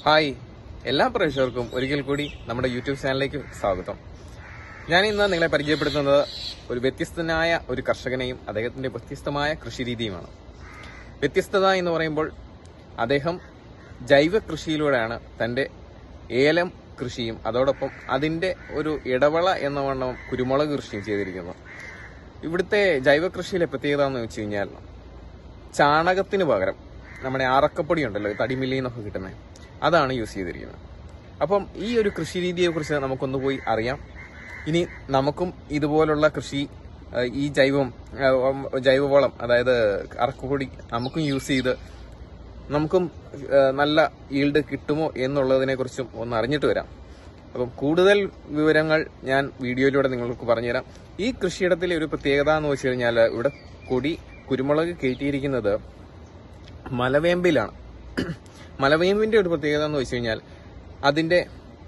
hi എല്ലാ പ്രേക്ഷകർക്കും ഒരിക്കൽ കൂടി നമ്മുടെ യൂട്യൂബ് ചാനലിലേക്ക് സ്വാഗതം ഞാൻ ഇന്ന് നിങ്ങളെ പരിചയപ്പെടുത്തുന്നത് ഒരു വ്യത്യസ്തനായ ഒരു കർഷകനെയും അദ്ദേഹത്തിന്റെ വ്യത്യസ്തമായ കൃഷിരീതിയുമാണ് വ്യത്യസ്തത എന്ന് പറയുമ്പോൾ അദ്ദേഹം ജൈവ കൃഷിയിലൂടെയാണ് തന്റെ ഏലം കൃഷിയും അതോടൊപ്പം അതിന്റെ ഒരു ഇടവള എന്ന വണ്ണം കുരുമുളക് കൃഷിയും ചെയ്തിരിക്കുന്നത് ഇവിടുത്തെ ജൈവ കൃഷിയിലെ പ്രത്യേകത എന്ന് വെച്ച് കഴിഞ്ഞാൽ ചാണകത്തിന് പകരം നമ്മുടെ അറക്കപ്പൊടി ഉണ്ടല്ലോ തടിമില്ലിൽ നിന്നൊക്കെ കിട്ടുന്നത് അതാണ് യൂസ് ചെയ്തിരിക്കുന്നത് അപ്പം ഈ ഒരു കൃഷി രീതിയെ കുറിച്ച് നമുക്കൊന്ന് പോയി അറിയാം ഇനി നമുക്കും ഇതുപോലുള്ള കൃഷി ആ, ഈ ജൈവം ആ, ഉം, ജൈവവളം അതായത് അറക്കപ്പൊടി നമുക്കും യൂസ് ചെയ്ത് നമുക്കും ആ, നല്ല ഈൽഡ് കിട്ടുമോ എന്നുള്ളതിനെ കുറിച്ചും ഒന്ന് അറിഞ്ഞിട്ട് വരാം അപ്പം കൂടുതൽ വിവരങ്ങൾ ഞാൻ വീഡിയോയിലൂടെ നിങ്ങൾക്ക് പറഞ്ഞുതരാം ഈ കൃഷിയിടത്തിലെ ഒരു പ്രത്യേകത എന്ന് വെച്ച് കഴിഞ്ഞാൽ ഇവിടെ കൊടി കുരുമുളക് കയറ്റിയിരിക്കുന്നത് മലവേമ്പിലാണ് മലവേമ്പിന്റെ ഒരു പ്രത്യേകത എന്ന് വെച്ച് കഴിഞ്ഞാൽ അതിന്റെ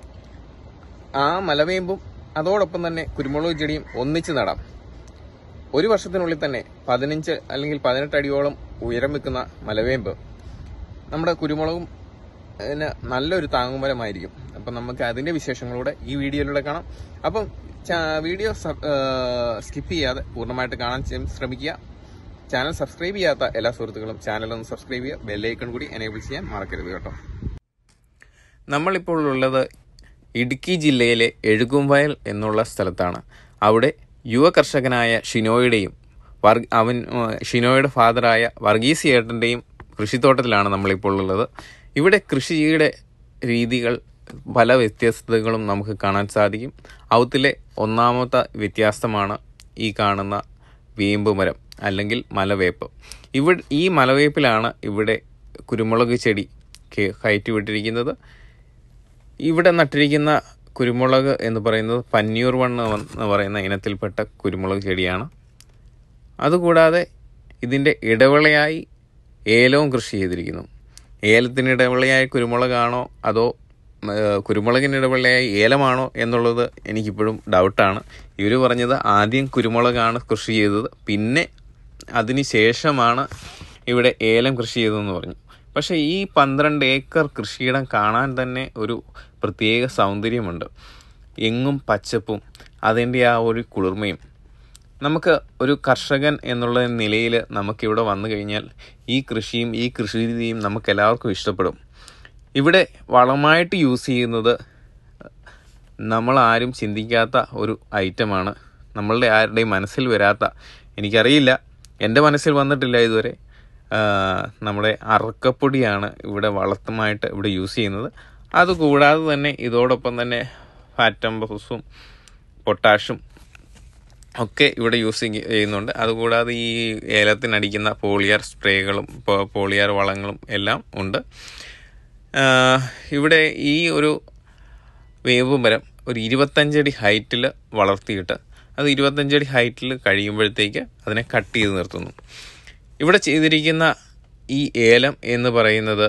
ആ മലവേമ്പും അതോടൊപ്പം തന്നെ കുരുമുളക് ചെടിയും ഒന്നിച്ച് നടാം ഒരു വർഷത്തിനുള്ളിൽ തന്നെ പതിനഞ്ച് അല്ലെങ്കിൽ പതിനെട്ട് അടിയോളം ഉയരം വെക്കുന്ന മലവേമ്പ് നമ്മുടെ കുരുമുളകും ന് നല്ലൊരു താങ്ങുമരമായിരിക്കും അപ്പം നമുക്ക് അതിന്റെ വിശേഷങ്ങളൂടെ ഈ വീഡിയോയിലൂടെ കാണാം അപ്പം ചാ- വീഡിയോ സ്കിപ്പ് ചെയ്യാതെ പൂർണ്ണമായിട്ട് കാണാൻ ചെ- ശ്രമിക്കുക ചാനൽ സബ്സ്ക്രൈബ് ചെയ്യാത്ത എല്ലാ സുഹൃത്തുക്കളും ചാനൽ ഒന്ന് സബ്സ്ക്രൈബ് ചെയ്യുക ബെല്ലൈക്കൺ കൂടി എനേബിൾ ചെയ്യാൻ മറക്കരുത് കേട്ടോ നമ്മളിപ്പോൾ ഉള്ളത് ഇടുക്കി ജില്ലയിലെ എഴുകുംവയൽ എന്നുള്ള സ്ഥലത്താണ് അവിടെ യുവ കർഷകനായ ഷിനോയുടെയും വർ- അവൻ ഏഹ്, ഷിനോയുടെ ഫാദറായ വർഗീസ് ഏട്ടൻ്റെയും കൃഷിത്തോട്ടത്തിലാണ് നമ്മളിപ്പോൾ ഉള്ളത് ഇവിടെ കൃഷിയുടെ രീതികൾ പല വ്യത്യസ്തതകളും നമുക്ക് കാണാൻ സാധിക്കും ഔത്തിലെ ഒന്നാമത്തെ വ്യത്യാസമാണ് ഈ കാണുന്ന വേമ്പ് മരം അല്ലെങ്കിൽ മലവേപ്പ് ഇവിടെ ഈ മലവേപ്പിലാണ് ഇവിടെ കുരുമുളക് ചെടി കെ- കയറ്റി വിട്ടിരിക്കുന്നത് ഇവിടെ നട്ടിരിക്കുന്ന കുരുമുളക് എന്ന് പറയുന്നത് പന്നിയൂർ വണ്ണ് എന്ന് പറയുന്ന ഇനത്തിൽപ്പെട്ട കുരുമുളക് ചെടിയാണ് അതുകൂടാതെ ഇതിൻ്റെ ഇടവിളയായി ഏലവും കൃഷി ചെയ്തിരിക്കുന്നു ഏലത്തിന് ഇടവിളയായി കുരുമുളകാണോ അതോ ഉം, ഏഹ്, കുരുമുളകിന് ഇടവിളയായി ഏലമാണോ എന്നുള്ളത് എനിക്കിപ്പോഴും ഡൗട്ടാണ് ഇവർ പറഞ്ഞത് ആദ്യം കുരുമുളകാണ് കൃഷി ചെയ്തത് പിന്നെ അതിന് ശേഷമാണ് ഇവിടെ ഏലം കൃഷി ചെയ്തതെന്ന് പറഞ്ഞു പക്ഷേ ഈ പന്ത്രണ്ട് ഏക്കർ കൃഷിയിടം കാണാൻ തന്നെ ഒരു പ്രത്യേക സൗന്ദര്യമുണ്ട് എങ്ങും പച്ചപ്പും അതിൻ്റെ ആ ഒരു കുളിർമയും നമുക്ക് ഒരു കർഷകൻ എന്നുള്ള നിലയിൽ നമുക്കിവിടെ വന്നു കഴിഞ്ഞാൽ ഈ കൃഷിയും ഈ കൃഷി രീതിയും നമുക്ക് എല്ലാവർക്കും ഇഷ്ടപ്പെടും ഇവിടെ വളമായിട്ട് യൂസ് ചെയ്യുന്നത് നമ്മൾ ആരും ചിന്തിക്കാത്ത ഒരു ഐറ്റമാണ് നമ്മളുടെ ആരുടെയും മനസ്സിൽ വരാത്ത എനിക്കറിയില്ല എൻ്റെ മനസ്സിൽ വന്നിട്ടില്ല ഇതുവരെ ആ, നമ്മുടെ അറക്കപ്പൊടിയാണ് ഇവിടെ വളത്തുമായിട്ട് ഇവിടെ യൂസ് ചെയ്യുന്നത് അതുകൂടാതെ തന്നെ ഇതോടൊപ്പം തന്നെ ഫാറ്റംബസും പൊട്ടാഷും ഒക്കെ ഇവിടെ യൂസ് ചെയ്യുന്നുണ്ട് അതുകൂടാതെ ഈ ഏലത്തിനടിക്കുന്ന പോളിയാർ സ്പ്രേകളും പോ- പോളിയാർ വളങ്ങളും എല്ലാം ഉണ്ട് ആ, ഇവിടെ ഈ ഒരു വേവ് മരം ഒരു ഇരുപത്തഞ്ചടി ഹൈറ്റിൽ വളർത്തിയിട്ട് അത് ഇരുപത്തഞ്ചടി ഹൈറ്റിൽ കഴിയുമ്പോഴത്തേക്ക് അതിനെ കട്ട് ചെയ്ത് നിർത്തുന്നു ഇവിടെ ചെയ്തിരിക്കുന്ന ഈ ഏലം എന്ന് പറയുന്നത്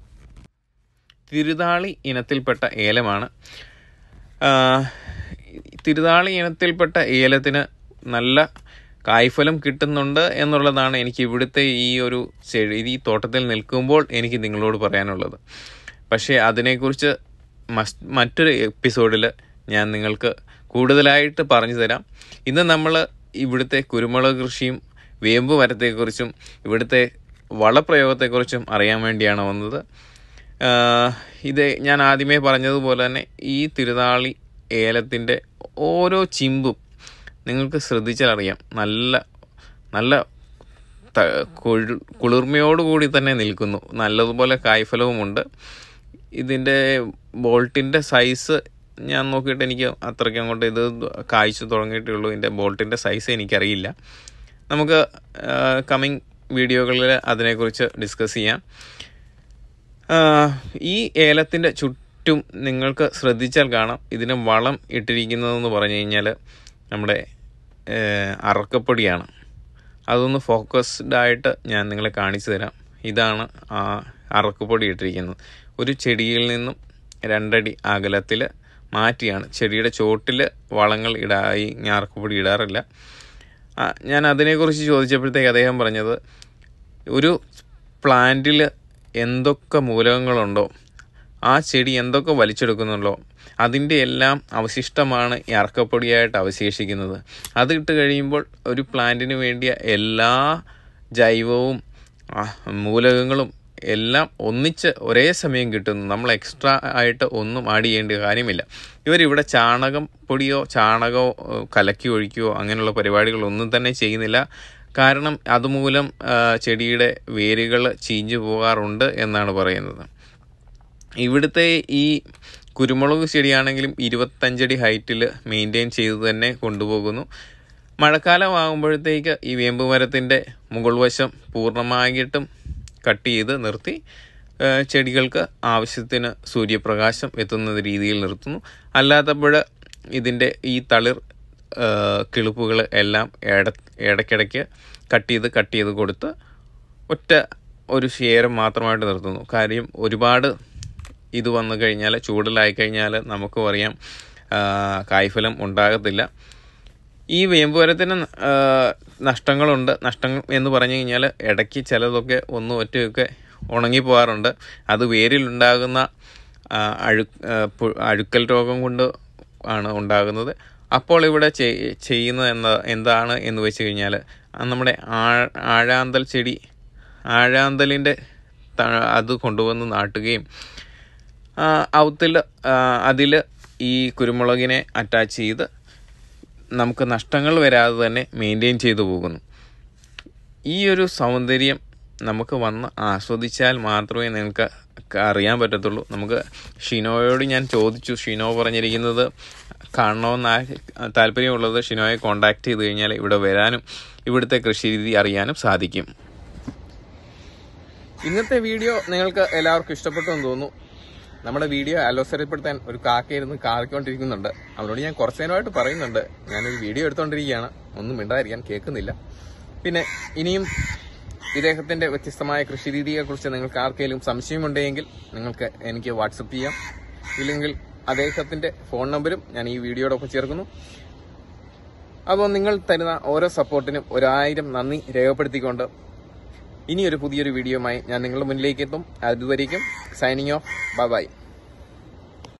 തിരുതാളി ഇനത്തിൽപ്പെട്ട ഏലമാണ് ആ, തിരുതാളി ഇനത്തിൽപ്പെട്ട ഏലത്തിന് നല്ല കായ്ഫലം കിട്ടുന്നുണ്ട് എന്നുള്ളതാണ് എനിക്ക് ഇവിടുത്തെ ഈ ഒരു ചെടി ഈ തോട്ടത്തിൽ നിൽക്കുമ്പോൾ എനിക്ക് നിങ്ങളോട് പറയാനുള്ളത് പക്ഷേ അതിനെക്കുറിച്ച് മസ് മറ്റൊരു എപ്പിസോഡിൽ ഞാൻ നിങ്ങൾക്ക് കൂടുതലായിട്ട് പറഞ്ഞു തരാം ഇന്ന് നമ്മൾ ഇവിടുത്തെ കുരുമുളക് കൃഷിയും വേമ്പ് മരത്തെക്കുറിച്ചും ഇവിടുത്തെ വളപ്രയോഗത്തെക്കുറിച്ചും അറിയാൻ വേണ്ടിയാണ് വന്നത് ആഹ് ഇത് ഞാൻ ആദ്യമേ പറഞ്ഞതുപോലെ തന്നെ ഈ തിരുനാളി ഏലത്തിൻ്റെ ഓരോ ചിമ്പും നിങ്ങൾക്ക് ശ്രദ്ധിച്ചാൽ അറിയാം നല്ല നല്ല ത- കുഴു- കുളിർമയോടുകൂടി തന്നെ നിൽക്കുന്നു നല്ലതുപോലെ കായ്ഫലവുമുണ്ട് ഇതിൻ്റെ ബോൾട്ടിൻ്റെ സൈസ് ഞാൻ നോക്കിയിട്ട് എനിക്ക് അത്രയ്ക്ക് അങ്ങോട്ട് ഇത് കായ്ച്ചു തുടങ്ങിയിട്ടേ ഉള്ളൂ ഇതിൻ്റെ ബോൾട്ടിൻ്റെ സൈസ് എനിക്കറിയില്ല നമുക്ക് കമ്മിങ് വീഡിയോകളിൽ അതിനെക്കുറിച്ച് ഡിസ്കസ് ചെയ്യാം ആഹ് ഈ ഏലത്തിൻ്റെ ചുറ്റും നിങ്ങൾക്ക് ശ്രദ്ധിച്ചാൽ കാണാം ഇതിന് വളം ഇട്ടിരിക്കുന്നതെന്ന് പറഞ്ഞു കഴിഞ്ഞാൽ നമ്മുടെ ഏഹ്, അറക്കപ്പൊടിയാണ് അതൊന്ന് ഫോക്കസ്ഡ് ആയിട്ട് ഞാൻ നിങ്ങളെ കാണിച്ചു തരാം ഇതാണ് ആ അറക്കപ്പൊടി ഇട്ടിരിക്കുന്നത് ഒരു ചെടിയിൽ നിന്നും രണ്ടടി അകലത്തിൽ മാറ്റിയാണ് ചെടിയുടെ ചോട്ടിൽ വളങ്ങൾ ഇടായി ഞാൻ അറക്കപ്പൊടി ഇടാറില്ല ആ, ഞാൻ അതിനെക്കുറിച്ച് ചോദിച്ചപ്പോഴത്തേക്ക് അദ്ദേഹം പറഞ്ഞത് ഒരു പ്ലാന്റിൽ എന്തൊക്കെ മൂലകങ്ങളുണ്ടോ ആ ചെടി എന്തൊക്കെ വലിച്ചെടുക്കുന്നുള്ളോ അതിൻ്റെ എല്ലാം അവശിഷ്ടമാണ് ഈ അറക്കപ്പൊടിയായിട്ട് അവശേഷിക്കുന്നത് അത് ഇട്ട് കഴിയുമ്പോൾ ഒരു പ്ലാന്റിന് വേണ്ടിയ എല്ലാ ജൈവവും ആ, മൂലകങ്ങളും എല്ലാം ഒന്നിച്ച് ഒരേ സമയം കിട്ടുന്നു നമ്മൾ എക്സ്ട്രാ ആയിട്ട് ഒന്നും ആഡ് ചെയ്യേണ്ട കാര്യമില്ല ഇവരിവിടെ ചാണകം പൊടിയോ ചാണകമോ ഏഹ്, കലക്കി ഒഴിക്കുകയോ അങ്ങനെയുള്ള പരിപാടികളൊന്നും തന്നെ ചെയ്യുന്നില്ല കാരണം അതുമൂലം ആ, ചെടിയുടെ വേരുകൾ ചീഞ്ഞു പോകാറുണ്ട് എന്നാണ് പറയുന്നത് ഇവിടുത്തെ ഈ കുരുമുളക് ചെടിയാണെങ്കിലും ഇരുപത്തഞ്ചടി ഹൈറ്റിൽ മെയിൻറ്റെയിൻ ചെയ്ത് തന്നെ കൊണ്ടുപോകുന്നു മഴക്കാലം ആകുമ്പോഴത്തേക്ക് ഈ വേമ്പ് മരത്തിൻ്റെ മുകൾ വശം പൂർണ്ണമായിട്ടും കട്ട് ചെയ്ത് നിർത്തി ആ, ചെടികൾക്ക് ആവശ്യത്തിന് സൂര്യപ്രകാശം എത്തുന്ന രീതിയിൽ നിർത്തുന്നു അല്ലാത്തപ്പോൾ ഇതിൻ്റെ ഈ തളിർ കിളിപ്പുകൾ എല്ലാം ഇട ഇടയ്ക്കിടയ്ക്ക് കട്ട് ചെയ്ത് കട്ട് ചെയ്ത് കൊടുത്ത് ഒറ്റ ഒരു ശേരം മാത്രമായിട്ട് നിർത്തുന്നു കാര്യം ഒരുപാട് ഇത് വന്നു കഴിഞ്ഞാൽ ചൂടിലായി കഴിഞ്ഞാൽ നമുക്കും അറിയാം ആ, കായ്ഫലം ഉണ്ടാകത്തില്ല ഈ വേമ്പുമരത്തിന് ആ, നഷ്ടങ്ങളുണ്ട് നഷ്ടങ്ങൾ എന്ന് പറഞ്ഞു കഴിഞ്ഞാൽ ഇടയ്ക്ക് ചിലതൊക്കെ ഒന്നും ഒറ്റയൊക്കെ ഉണങ്ങി പോകാറുണ്ട് അത് വേരിലുണ്ടാകുന്ന ആ, അഴു ആ, പു- അഴുക്കൽ രോഗം കൊണ്ട് ആണ് ഉണ്ടാകുന്നത് അപ്പോൾ ഇവിടെ ചെയ്- ചെയ്യുന്നത് എന്താ എന്താണ് എന്ന് വെച്ച് കഴിഞ്ഞാൽ നമ്മുടെ ആ- ആഴാന്തൽ ചെടി ആഴാന്തലിൻ്റെ അത് കൊണ്ടുവന്ന് നാട്ടുകയും ഔത്തിൽ അതിൽ ഈ കുരുമുളകിനെ അറ്റാച്ച് ചെയ്ത് നമുക്ക് നഷ്ടങ്ങൾ വരാതെ തന്നെ മെയിൻറ്റെയിൻ ചെയ്തു പോകുന്നു ഈ ഒരു സൗന്ദര്യം നമുക്ക് വന്ന് ആസ്വദിച്ചാൽ മാത്രമേ നിങ്ങൾക്ക് അറിയാൻ പറ്റത്തുള്ളൂ നമുക്ക് ഷിനോയോട് ഞാൻ ചോദിച്ചു ഷിനോ പറഞ്ഞിരിക്കുന്നത് കാണണമെന്ന് ആ- താല്പര്യമുള്ളത് ഷിനോയെ കോണ്ടാക്ട് ചെയ്ത് കഴിഞ്ഞാൽ ഇവിടെ വരാനും ഇവിടുത്തെ കൃഷിരീതി അറിയാനും സാധിക്കും ഇന്നത്തെ വീഡിയോ നിങ്ങൾക്ക് എല്ലാവർക്കും ഇഷ്ടപ്പെട്ടു എന്ന് തോന്നുന്നു നമ്മുടെ വീഡിയോ അലോസരപ്പെടുത്താൻ ഒരു കാക്കയിരുന്ന് കാറിക്കൊണ്ടിരിക്കുന്നുണ്ട് അവരോട് ഞാൻ കുറച്ചു നേരമായിട്ട് പറയുന്നുണ്ട് ഞാനൊരു വീഡിയോ എടുത്തോണ്ടിരിക്കുകയാണ് ഒന്നും മിണ്ടാതിരിക്കാൻ കേൾക്കുന്നില്ല പിന്നെ ഇനിയും ഇദ്ദേഹത്തിന്റെ വ്യത്യസ്തമായ കൃഷി രീതിയെക്കുറിച്ച് നിങ്ങൾക്ക് ആർക്കെങ്കിലും സംശയമുണ്ടെങ്കിൽ നിങ്ങൾക്ക് എനിക്ക് വാട്സപ്പ് ചെയ്യാം ഇല്ലെങ്കിൽ അദ്ദേഹത്തിന്റെ ഫോൺ നമ്പരും ഞാൻ ഈ വീഡിയോടൊപ്പം ചേർക്കുന്നു അപ്പോൾ നിങ്ങൾ തരുന്ന ഓരോ സപ്പോർട്ടിനും ഒരായിരം നന്ദി രേഖപ്പെടുത്തിക്കൊണ്ട് ഇനിയൊരു പുതിയൊരു വീഡിയോയുമായി ഞാൻ നിങ്ങളുടെ മുന്നിലേക്ക് എത്തും അതുവരേക്കും സൈനിങ് ഓഫ് ബൈ ബൈ